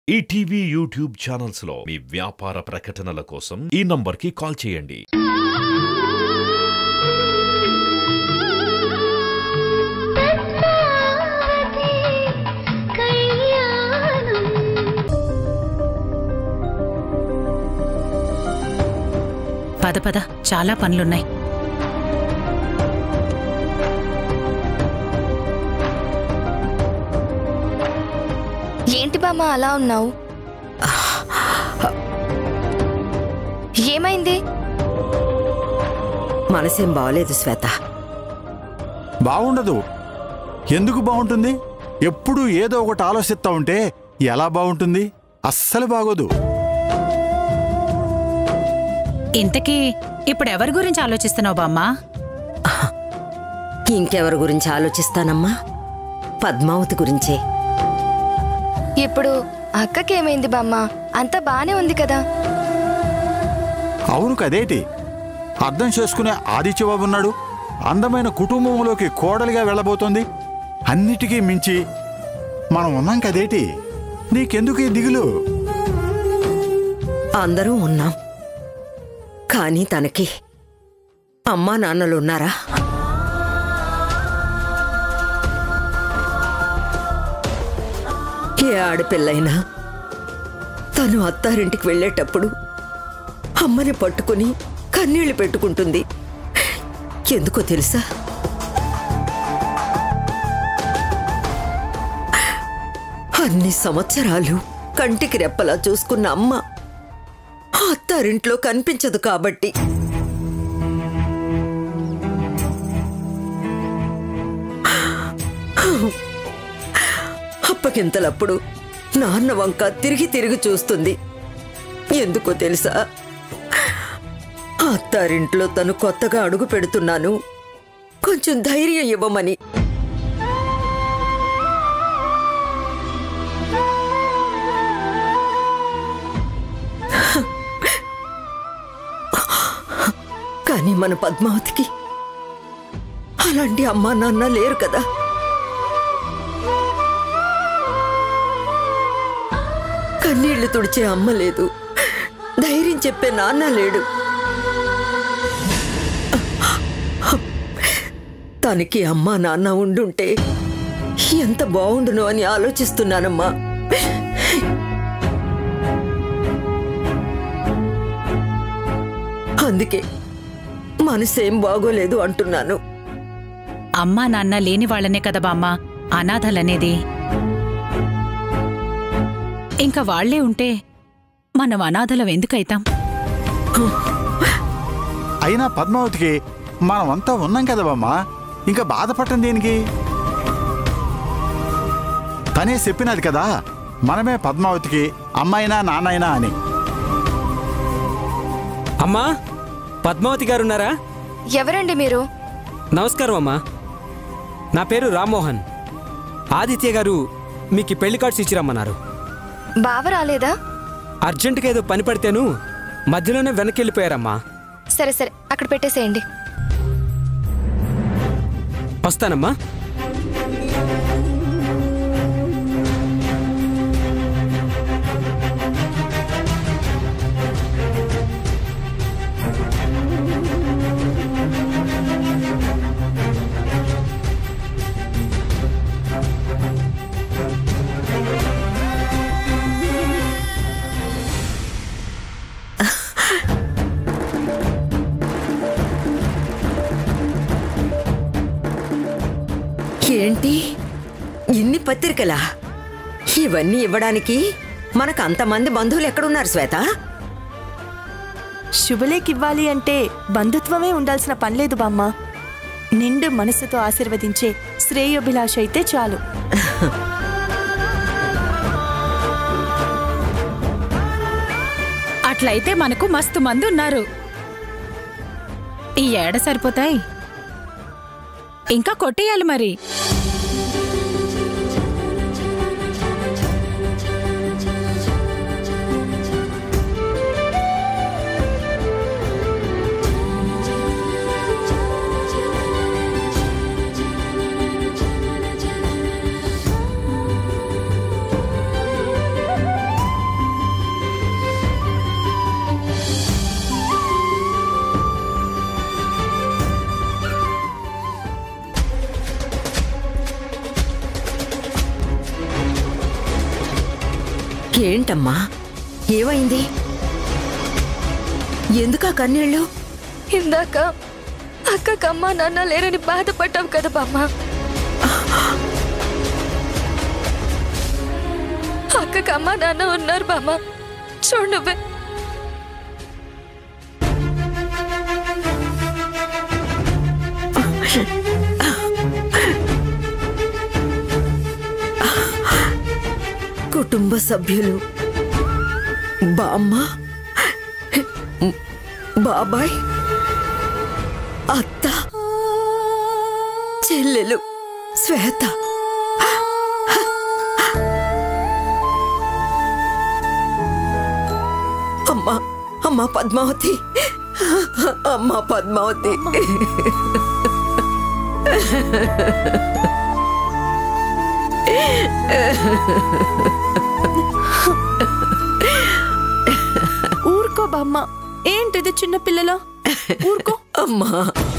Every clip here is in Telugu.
ఈటీవీ యూట్యూబ్ ఛానల్స్ లో మీ వ్యాపార ప్రకటనల కోసం ఈ నంబర్కి కాల్ చేయండి పద్మావతి కళ్యాణం పద పద చాలా పనులున్నాయి ఏంటి బామ్మ అలా ఉన్నావు ఏమైంది మనసేం బాగలేదు శ్వేత బాగుండదు ఎందుకు బాగుంటుంది ఎప్పుడూ ఏదో ఒకటి ఆలోచిస్తా ఉంటే ఎలా బాగుంటుంది అస్సలు బాగోదు ఇంతకీ ఇప్పుడు ఎవరి గురించి ఆలోచిస్తున్నావు బామ్మా ఇంకెవరి గురించి ఆలోచిస్తానమ్మా పద్మావతి గురించే ఇప్పుడు అక్కకేమైంది బామ్మ అంతా బానే ఉంది కదా అవును కదేటి అర్థం చేసుకునే ఆదిత్యబాబు ఉన్నాడు అందమైన కుటుంబంలోకి కోడలిగా వెళ్ళబోతోంది అన్నిటికీ మించి మనం ఉన్నాం కదేటి నీకెందుకు ఈ దిగులు అందరూ ఉన్నాం కానీ తనకి అమ్మా నాన్నలున్నారా ఏ ఆడపిల్లైనా తను అత్తారింటికి వెళ్ళేటప్పుడు అమ్మని పట్టుకుని కన్నీళ్లు పెట్టుకుంటుంది ఎందుకో తెలుసా అన్ని సంవత్సరాలు కంటికి రెప్పలా చూసుకున్న అమ్మ ఆ అత్తారింట్లో కనిపించదు కాబట్టి అప్పగింతలప్పుడు నాన్న వంక తిరిగి తిరిగి చూస్తుంది ఎందుకో తెలుసా ఆ అత్తారింట్లో తను కొత్తగా అడుగు పెడుతున్నాను కొంచెం ధైర్యం ఇవ్వమని కానీ మన పద్మావతికి అలాంటి అమ్మా నాన్న లేరు కదా కన్నీళ్లు తుడిచే అమ్మ లేదు ధైర్యం చెప్పే నాన్న లేడు తనకి అమ్మా నాన్న ఉండుంటే ఎంత బాగుండును అని ఆలోచిస్తున్నానమ్మా అందుకే మనసేం బాగోలేదు అంటున్నాను అమ్మా నాన్న లేని వాళ్ళనే కదా బామ్మా అనాథలనేది ఇంకా వాళ్లే ఉంటే మనం అనాథలం ఎందుకైతాం అయినా పద్మావతికి మనమంతా ఉన్నాం కదా బామ్మా ఇంకా బాధపడటం దేనికి తనే చెప్పినది కదా మనమే పద్మావతికి అమ్మాయినా నాన్నైనా అని అమ్మా పద్మావతి గారు ఉన్నారా ఎవరండి మీరు నమస్కారం అమ్మా నా పేరు రామ్మోహన్ ఆదిత్య గారు మీకు ఈ పెళ్లి కార్డ్స్ ఇచ్చిరమ్మన్నారు బావ రాలేదా అర్జెంటుగా ఏదో పని పడితేను మధ్యలోనే వెనక్కి వెళ్ళిపోయారమ్మా సరే సరే అక్కడ పెట్టేసేయండి వస్తానమ్మా ఏంటి ఇన్ని పత్రికలా ఇవన్నీ ఇవ్వడానికి మనకు అంతమంది బంధువులు ఎక్కడున్నారు శ్వేత శుభలేఖ ఇవ్వాలి అంటే బంధుత్వమే ఉండాల్సిన పనిలేదు బామ్మ నిండు మనసుతో ఆశీర్వదించే శ్రేయోభిలాష అయితే చాలు అట్లయితే మనకు మస్తు మంది ఉన్నారు ఈ ఏడ సరిపోతాయి ఇంకా కొట్టేయాలి మరి ఏంటమ్మా ఏమైంది ఎందుకా కన్నీళ్ళు ఇందాక అక్కకి అమ్మ నాన్న లేరని బాధపడ్డావు కదా బామ్మ అక్కకి అమ్మ నాన్న ఉన్నారు బామ్మ చూడు నువ్వే కుటుంబ సభ్యులు బామ్మ బాబాయ్ అత్త చెల్లెలు శ్వేత అమ్మా అమ్మా పద్మావతి అమ్మా పద్మావతి ఊరుకో బామ్మ ఏంటిది చిన్న పిల్లల ఊరుకో అమ్మా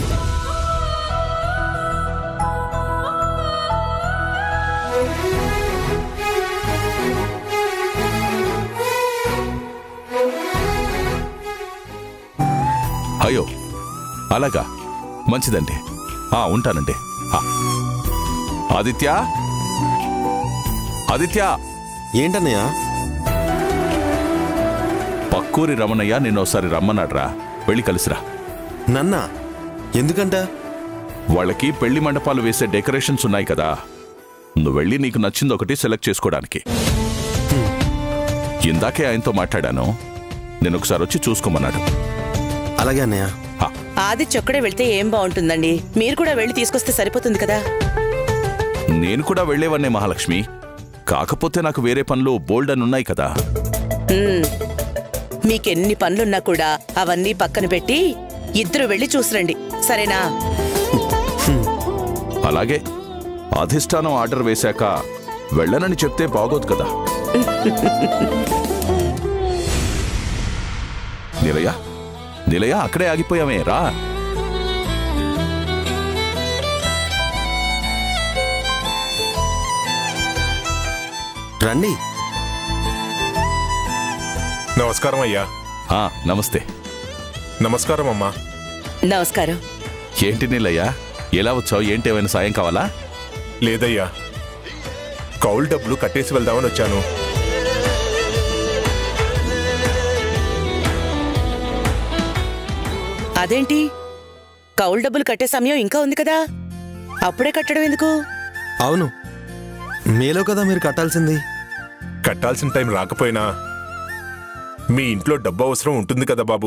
అయ్యో అలాగా మంచిదండి ఆ ఉంటానండి ఆ. ఆదిత్య ఆదిత్య ఏంటన్నయ్య పక్కూరి రమణయ్య నిన్న ఒకసారి రమ్మన్నాడ్రా వెళ్ళి కలిసిరా నన్న ఎందుకంట వాళ్ళకి పెళ్లి మండపాలు వేసే డెకరేషన్స్ ఉన్నాయి కదా నువ్వు వెళ్ళి నీకు నచ్చింది ఒకటి సెలెక్ట్ చేసుకోవడానికి ఇందాకే ఆయనతో మాట్లాడాను నేను ఒకసారి వచ్చి చూసుకోమన్నాడు అలాగే అన్నయ్య హా, ఆదిత్య ఒక్కడే వెళ్తే ఏం బాగుంటుందండి మీరు కూడా వెళ్ళి తీసుకొస్తే సరిపోతుంది కదా నేను కూడా వెళ్ళేవన్నే మహాలక్ష్మి కాకపోతే నాకు వేరే పనులు బోల్డ్ అని ఉన్నాయి కదా ఉమ్. మీకెన్ని పనులున్నా కూడా అవన్నీ పక్కన పెట్టి ఇద్దరు వెళ్ళి చూసిరండి సరేనా అలాగే అధిష్టానం ఆర్డర్ వేశాక వెళ్ళనని చెప్తే బాగోదు కదా నిలయ నిలయ అక్కడే ఆగిపోయామే రా రండి నమస్కారం అయ్యా ఆ, నమస్తే నమస్కారం అమ్మా నమస్కారం ఏంటి నిలయ్య ఎలా వచ్చావు ఏంటి ఏమైనా సాయం కావాలా లేదయ్యా కౌలు డబ్బులు కట్టేసి వెళ్దామని వచ్చాను అదేంటి కౌలు డబ్బులు కట్టే సమయం ఇంకా ఉంది కదా అప్పుడే కట్టడం ఎందుకు అవును మేలో కదా మీరు కట్టాల్సింది కట్టాల్సిన టైం రాకపోయినా మీ ఇంట్లో డబ్బు అవసరం ఉంటుంది కదా బాబు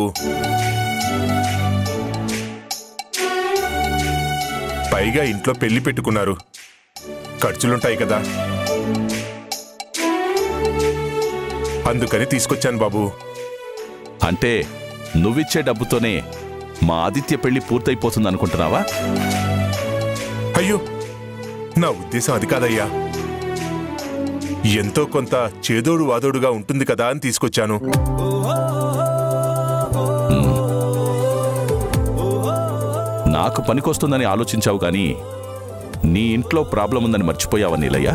పైగా ఇంట్లో పెళ్లి పెట్టుకున్నారు ఖర్చులుంటాయి కదా అందుకని తీసుకొచ్చాను బాబు అంటే నువ్విచ్చే డబ్బుతోనే మా ఆదిత్య పెళ్లి పూర్తయిపోతుంది అనుకుంటున్నావా అయ్యో నా ఉద్దేశం అది కాదయ్యా ఎంతో కొంత చేదోడు వాదోడుగా ఉంటుంది కదా అని తీసుకొచ్చాను నాకు పనికొస్తుందని ఆలోచించావు గాని నీ ఇంట్లో ప్రాబ్లం ఉందని మర్చిపోయావా నీలయ్య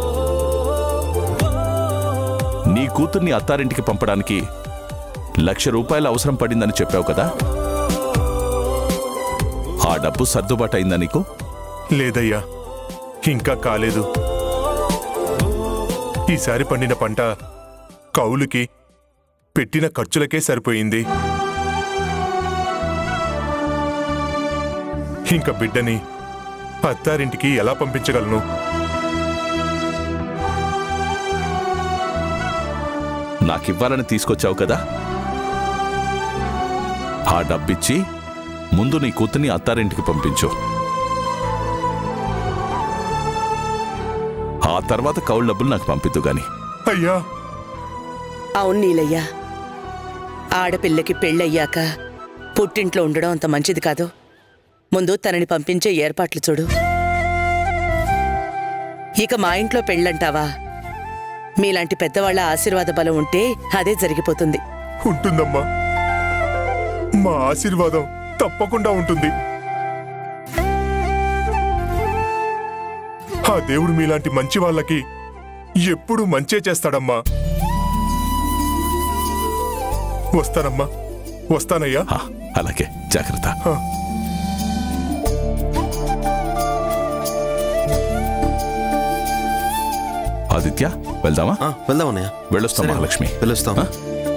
నీ కూతుర్ని అత్తారింటికి పంపడానికి లక్ష రూపాయల అవసరం పడిందని చెప్పావు కదా ఆ డబ్బు సర్దుబాటు అయిందా నీకు లేదయ్యా ఇంకా కాలేదు ఈసారి పండిన పంట కౌలుకి పెట్టిన ఖర్చులకే సరిపోయింది ఇంకా బిడ్డని అత్తారింటికి ఎలా పంపించగలను నాకివ్వాలని తీసుకొచ్చావు కదా ఆ డబ్బిచ్చి ముందు నీ కూతుర్ని అత్తారింటికి పంపించు ఆ తర్వాత కౌలు డబ్బులు నాకు పంపిద్దు గాని అయ్యా అవును నీలయ్యా ఆడపిల్లకి పెళ్ళయ్యాక పుట్టింట్లో ఉండడం అంత మంచిది కాదు ముందు తనని పంపించే ఏర్పాట్లు చూడు ఇక మా ఇంట్లో పెళ్ళంటావా మీలాంటి పెద్దవాళ్ల ఆశీర్వాద బలం ఉంటే అదే జరిగిపోతుంది ఉంటుందమ్మా మా ఆశీర్వాదం తప్పకుండా ఉంటుంది ఆ దేవుడు మీలాంటి మంచి వాళ్ళకి ఎప్పుడు మంచే చేస్తాడమ్మా వస్తానమ్మా వస్తానయ్యా ఆ, అలాగే జాగ్రత్త ఆదిత్య వెళ్దామా వెళ్దాం అన్నయ్య వెళ్ళొస్తాం సరే. మహాలక్ష్మి వెళ్ళొస్తాం ఆ?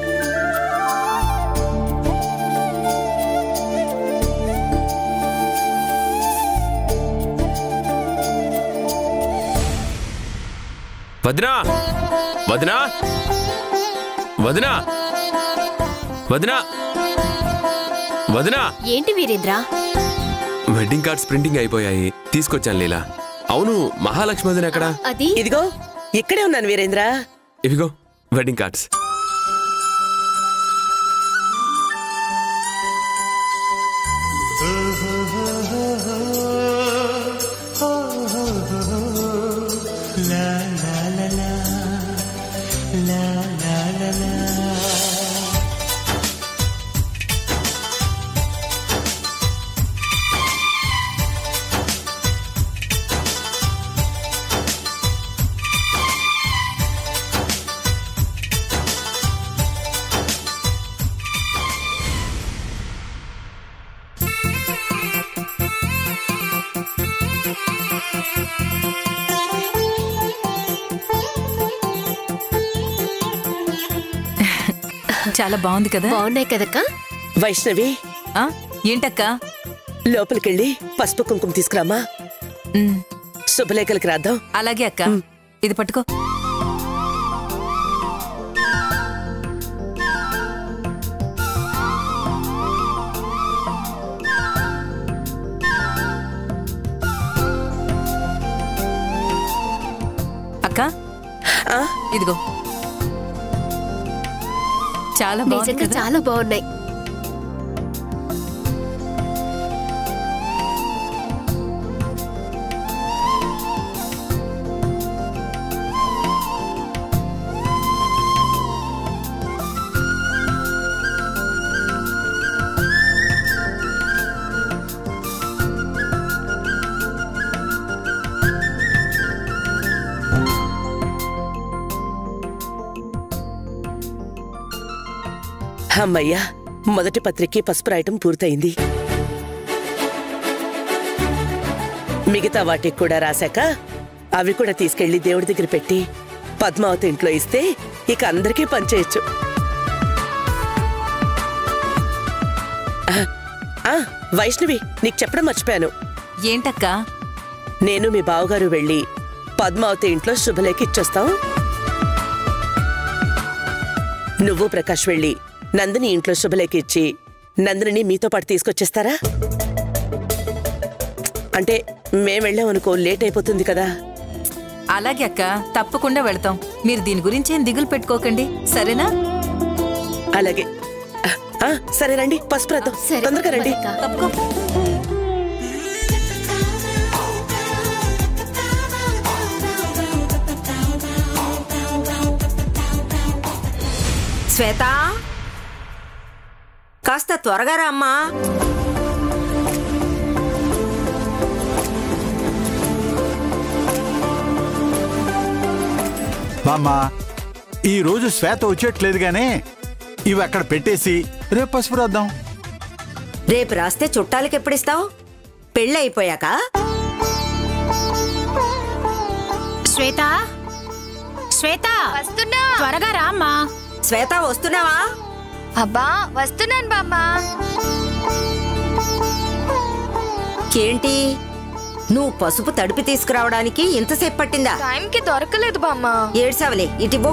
వదినా వదినా వదినా వదినా వదినా ఏంటి వీరేంద్ర వెడ్డింగ్ కార్డ్స్ ప్రింటింగ్ అయిపోయాయి తీసుకొచ్చాను లీలా అవును మహాలక్ష్మి వదిన ఎక్కడా అది ఇదిగో ఇక్కడే ఉన్నాను వీరేంద్ర ఇవిగో వెడ్డింగ్ కార్డ్స్ చాలా బాగుంది కదా బాగున్నాయి కదక్క వైష్ణవి ఆ, ఏంటక్కా లోపలికెళ్ళి పసుపు కుంకుమ తీసుకురామా ఉమ్, శుభలేఖలకి రాద్దాం అలాగే అక్క ఇది పట్టుకో అక్క ఆ, ఇదిగో చాలా బాగుంది నిజంగా కదా చాలా బాగున్నాయి అమ్మయ్యా మొదటి పత్రిక పసుపు రాయటం పూర్తయింది మిగతా వాటికి కూడా రాశాక అవి కూడా తీసుకెళ్లి దేవుడి దగ్గర పెట్టి పద్మావతి ఇంట్లో ఇస్తే ఇక అందరికీ పనిచేయచ్చు ఆ, వైష్ణవి నీకు చెప్పడం మర్చిపోయాను ఏంటక్కా నేను మీ బావగారు వెళ్ళి పద్మావతి ఇంట్లో శుభలేఖ ఇచ్చొస్తాం నువ్వు ప్రకాష్ వెళ్ళి నందిని ఇంట్లో శుభలేఖ ఇచ్చి నందిని మీతో పాటు తీసుకొచ్చేస్తారా అంటే మేం వెళ్ళామనుకో లేట్ అయిపోతుంది కదా అలాగే అక్క తప్పకుండా వెళ్తాం మీరు దీని గురించి ఏం దిగులు పెట్టుకోకండి సరేనా అలాగే ఆ, ఆ, సరే రండి పసుపు రథం సరే, తొందరగా రండి అక్క. తప్పుకో శ్వేత కాస్త త్వరగా రా అమ్మా బామ్మ ఈ రోజు శ్వేత వచ్చేట్లేదు గానే ఇవి అక్కడ పెట్టేసి రేపు పసుపు రాద్దాం రేపు రాస్తే చుట్టాలకి ఎప్పుడిస్తావు పెళ్ళి అయిపోయాక శ్వేత శ్వేత వస్తున్నా త్వరగా రామ్మా శ్వేత వస్తున్నావా అబ్బా వస్తున్నాను బామ్మ ఏంటి నువ్వు పసుపు తడిపి తీసుకురావడానికి ఇంతసేపు పట్టిందా టైంకి దొరకలేదు బామ్మ ఏడ్సావలే ఇటివ్వు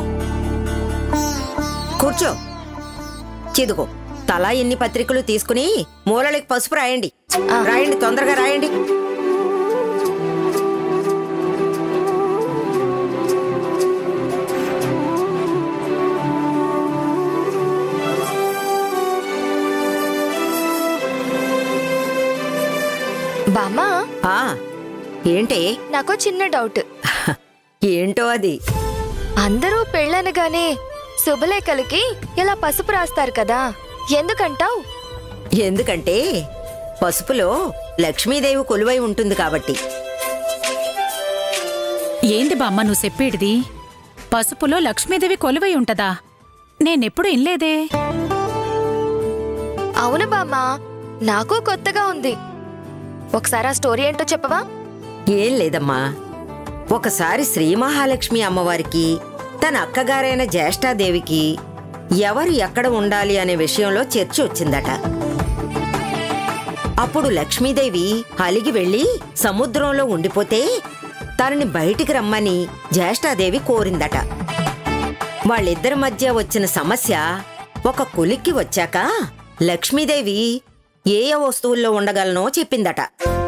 కూర్చో చిదుకో తలా ఎన్ని పత్రికలు తీసుకుని మూలలకి పసుపు రాయండి రాయండి తొందరగా రాయండి బామ్మ ఆ ఏంటి నాకు చిన్న డౌట్ ఏంటో అది అందరూ పెళ్ళనగానే శుభలేఖలకి ఇలా పసుపు రాస్తారు కదా ఎందుకంటావు ఎందుకంటే పసుపులో లక్ష్మీదేవి కొలువై ఉంటుంది కాబట్టి ఏంది బామ్మ నువ్వు చెప్పేటిది పసుపులో లక్ష్మీదేవి కొలువై ఉంటదా నేనెప్పుడు ఇన్లేదే అవును బామ్మ నాకు కొత్తగా ఉంది ఒకసారి ఆ స్టోరీ ఏంటో చెప్పవా ఏం లేదమ్మా ఒకసారి శ్రీ మహాలక్ష్మి అమ్మవారికి తన అక్కగారైన జ్యేష్ఠాదేవికి ఎవరు ఎక్కడ ఉండాలి అనే విషయంలో చర్చ వచ్చిందట అప్పుడు లక్ష్మీదేవి అలిగి వెళ్లి సముద్రంలో ఉండిపోతే తనని బయటికి రమ్మని జ్యేష్ఠాదేవి కోరిందట వాళ్ళిద్దరి మధ్య వచ్చిన సమస్య ఒక కొలిక్కి వచ్చాక లక్ష్మీదేవి ఏ ఏ వస్తువుల్లో ఉండగలనో చెప్పిందట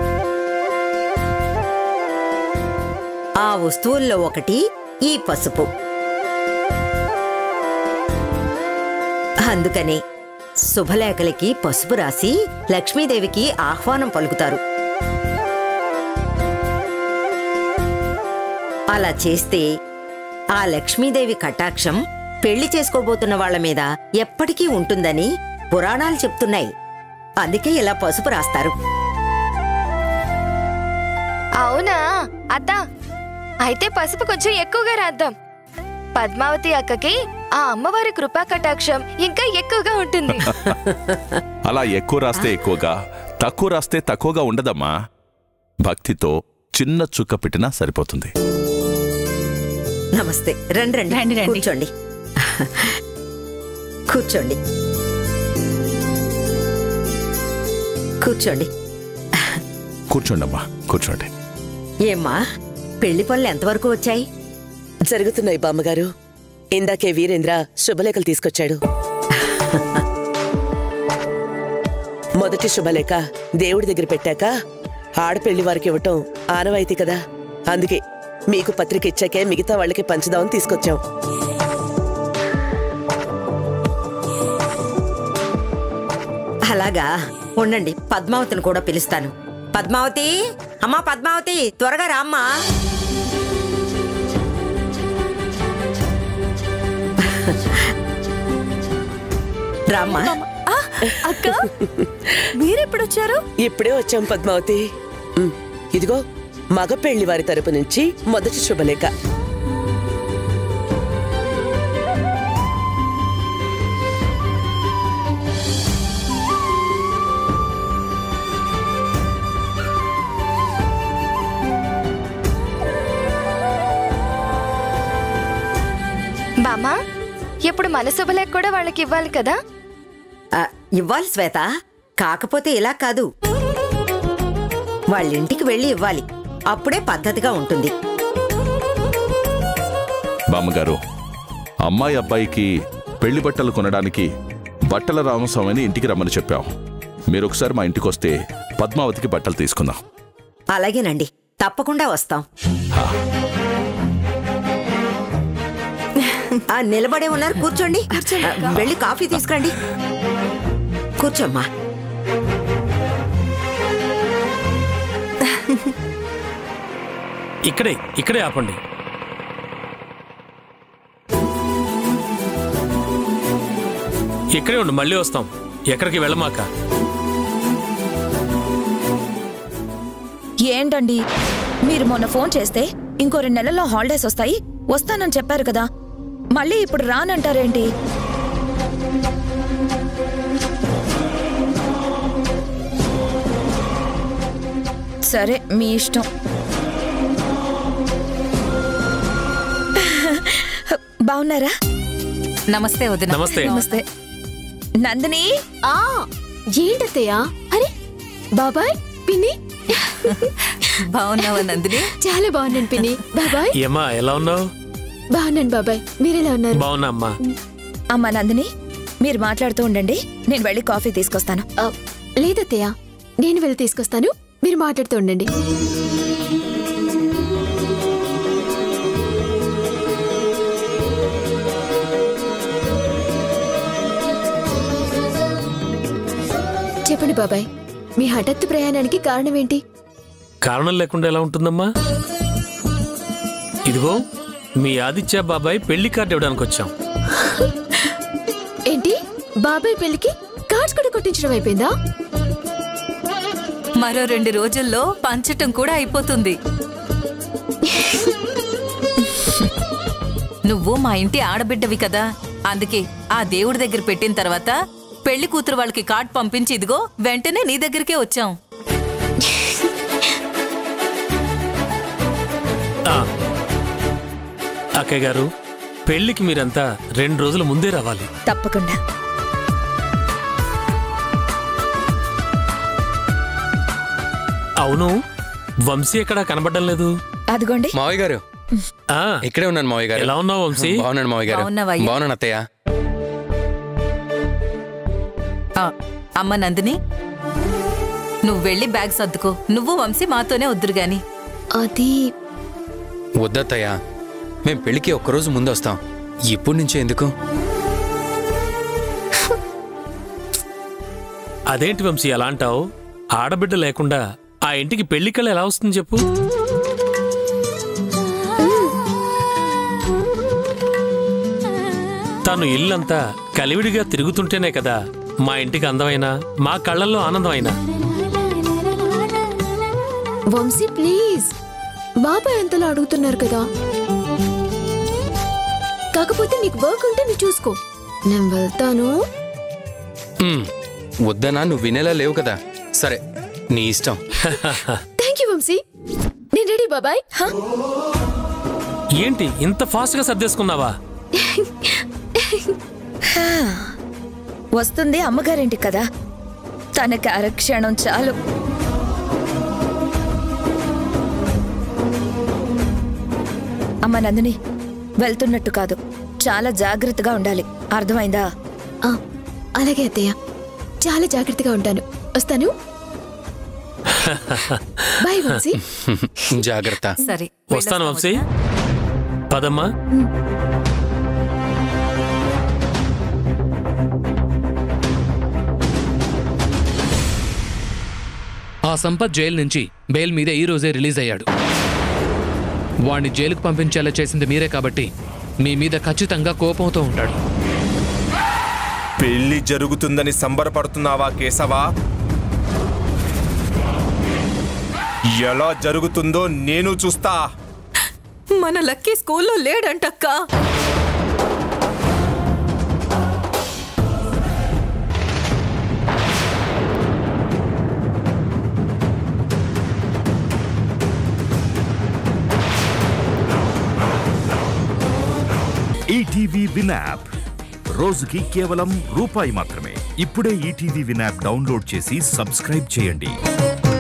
ఆ వస్తువుల్లో ఒకటి ఈ పసుపు అందుకనే శుభలేఖలకి పసుపు రాసి లక్ష్మీదేవికి ఆహ్వానం పలుకుతారు అలా చేస్తే ఆ లక్ష్మీదేవి కటాక్షం పెళ్లి చేసుకోబోతున్న వాళ్ళ మీద ఎప్పటికీ ఉంటుందని పురాణాలు చెప్తున్నాయి అందుకే ఇలా పసుపు రాస్తారు అవునా అత్తా అయితే పసుపు కొంచెం ఎక్కువగా రాద్దాం పద్మావతి అక్కకి ఆ అమ్మవారి కృపా కటాక్షం ఇంకా ఎక్కువగా ఉంటుంది అలా ఎక్కువ రాస్తే ఎక్కువగా తక్కువ రాస్తే తక్కువగా ఉండదమ్మా భక్తితో చిన్న చుక్క పెట్టినా సరిపోతుంది నమస్తే రండి రండి రండి, రండి. కూర్చోండి కూర్చోండి కూర్చోండి కూర్చోండమ్మా కూర్చోండి ఏమ్మా పెళ్లి పనులు ఎంతవరకు వచ్చాయి జరుగుతున్నాయి బామ్మగారు ఇందాకే వీరేంద్ర శుభలేఖలు తీసుకొచ్చాడు మొదటి శుభలేఖ దేవుడి దగ్గర పెట్టాక ఆడపెళ్లి వారికి ఇవ్వటం ఆనవాయితీ కదా అందుకే మీకు పత్రిక ఇచ్చాకే మిగతా వాళ్ళకి పంచుదామని తీసుకొచ్చాం అలాగా ఉండండి పద్మావతిని కూడా పిలుస్తాను పద్మావతి అమ్మా పద్మావతి త్వరగా రామ్మా రామ్మా అక్క మీరెప్పుడొచ్చారు ఇప్పుడే వచ్చాం పద్మావతి ఉమ్, ఇదిగో మగ పెళ్లి వారి తరపు నుంచి మొదటి శుభలేఖ బామ్మా ఇప్పుడు మన శుభలేఖ కూడా వాళ్ళకి ఇవ్వాలి కదా ఆ, ఇవ్వాలి శ్వేత కాకపోతే ఇలా కాదు వాళ్ళింటికి వెళ్ళి ఇవ్వాలి అప్పుడే పద్ధతిగా ఉంటుంది బామ్మగారు అమ్మాయి అబ్బాయికి పెళ్లి బట్టలు కొనడానికి బట్టల రామస్వామిని ఇంటికి రమ్మని చెప్పాం మీరు ఒకసారి మా ఇంటికి వస్తే పద్మావతికి బట్టలు తీసుకుందాం అలాగేనండి తప్పకుండా వస్తాం ఆ, నిలబడే ఉన్నారు కూర్చోండి ఆ, వెళ్ళి కాఫీ తీసుకురండి కూర్చోమ్మా ఇక్కడే ఇక్కడే ఆపండి ఇక్కడే ఉండు మళ్ళీ వస్తాం ఎక్కడికి వెళ్ళమాక ఏంటండి మీరు మొన్న ఫోన్ చేస్తే ఇంకో రెండు నెలల్లో హాలిడేస్ వస్తాయి వస్తానని చెప్పారు కదా మళ్ళీ ఇప్పుడు రానంటారేంటి సరే మీ ఇష్టం బాగున్నారా నమస్తే వదిన నమస్తే. నమస్తే నందిని ఆ ఏంటత్తయ్యా అరే బాబాయ్ పిన్ని బాగున్నావా నందిని చాలా బాగున్నాను పిన్ని బాబాయ్ ఏమ్మా ఎలా ఉన్నావు బాగున్నాను బాబాయ్ మీరెలా ఉన్నారు బాగున్నా అమ్మా అమ్మా నందిని మీరు మాట్లాడుతూ ఉండండి నేను వెళ్ళి కాఫీ తీసుకొస్తాను ఆ, లేదత్తయ్య నేను వెళ్ళి తీసుకొస్తాను మీరు మాట్లాడుతూ ఉండండి చెప్పండి బాబాయ్ మీ హఠాత్తు ప్రయాణానికి కారణం ఏంటి కారణం లేకుండా ఎలా ఉంటుందమ్మా ఇదిగో మీ ఆదిత్య బాబాయ్ పెళ్లి కార్డు ఇవ్వడానికి వచ్చాం ఏంటి బాబాయ్ పెళ్లికి కార్డ్స్ కూడా కొట్టించడం అయిపోయిందా మరో రెండు రోజుల్లో పంచటం కూడా అయిపోతుంది నువ్వు మా ఇంటి ఆడబిడ్డవి కదా అందుకే ఆ దేవుడి దగ్గర పెట్టిన తర్వాత పెళ్లి కూతురు వాళ్ళకి కార్డ్ పంపించి ఇదిగో వెంటనే నీ దగ్గరికే వచ్చాం ఆ. అక్కయ్య గారు పెళ్లికి మీరంతా రెండు రోజుల ముందే రావాలి తప్పకుండా అవును వంశీ ఎక్కడా కనబడడం లేదు అదిగోండి మావయ్య గారు ఆ ఇక్కడే ఉన్నాను మావయ్య గారు ఎలా ఉన్నావు వంశీ బాగున్నాను మావయ్య గారు బాగున్నావయ్యా? బాగున్నాను అత్తయ్య ఆ, అమ్మ నందిని నువ్వు వెళ్ళి బ్యాగ్ సర్దుకో నువ్వు వంశీ మాతోనే వద్దురు గాని అది వద్దత్తయ్య మేం పెళ్లికి ఒక్కరోజు ముందు వస్తాం ఇప్పుడు నుంచే ఎందుకు అదేంటి వంశీ అలా అంటావు ఆడబిడ్డ లేకుండా ఆ ఇంటికి పెళ్లి కళ ఎలా వస్తుంది చెప్పు తను ఇల్లంతా కలివిడిగా తిరుగుతుంటేనే కదా మా ఇంటికి అందమైన మా కళ్ళల్లో ఆనందమైన వంశీ ప్లీజ్ బాబాయ్ అంతలా అడుగుతున్నారు కదా కాకపోతే నీకు వర్క్ ఉంటే నువ్వు చూసుకో నేను వెళ్తాను ఉమ్, వద్దనా నువ్వు వినేలా లేవు కదా సరే నీ ఇష్టం థ్యాంక్ యూ వంశీ నేను రెడీ బాబాయ్ ఏంటి ఇంత ఫాస్ట్ గా సర్దేసుకున్నావా హా. వస్తుంది అమ్మగారింటికి కదా తనకి అరక్షణం చాలు అమ్మ నందిని వెళ్తున్నట్టు కాదు చాలా జాగ్రత్తగా ఉండాలి అర్థమైందా అలాగే అత్తయ్య చాలా జాగ్రత్తగా ఉంటాను వస్తాను బాయ్ వంశీ జాగ్రత్త సరే వస్తాను వంశీ పదమ్మా ఆ సంపత్ జైలు నుంచి బెయిల్ మీద ఈ రోజే రిలీజ్ అయ్యాడు వాణ్ణి జైలుకు పంపించేలా చేసింది మీరే కాబట్టి మీ మీద ఖచ్చితంగా కోపంతో ఉంటాడు పెళ్లి జరుగుతుందని సంబరపడుతున్నావా కేశవా ఎలా జరుగుతుందో నేను చూస్తా మన లక్కీ స్కూల్లో లేడంటక్కా ఈటీవీ విన్ యాప్ రోజుకి కేవలం రూపాయి మాత్రమే ఇప్పుడే ఈటీవీ విన్ యాప్ డౌన్లోడ్ చేసి సబ్స్క్రైబ్ చేయండి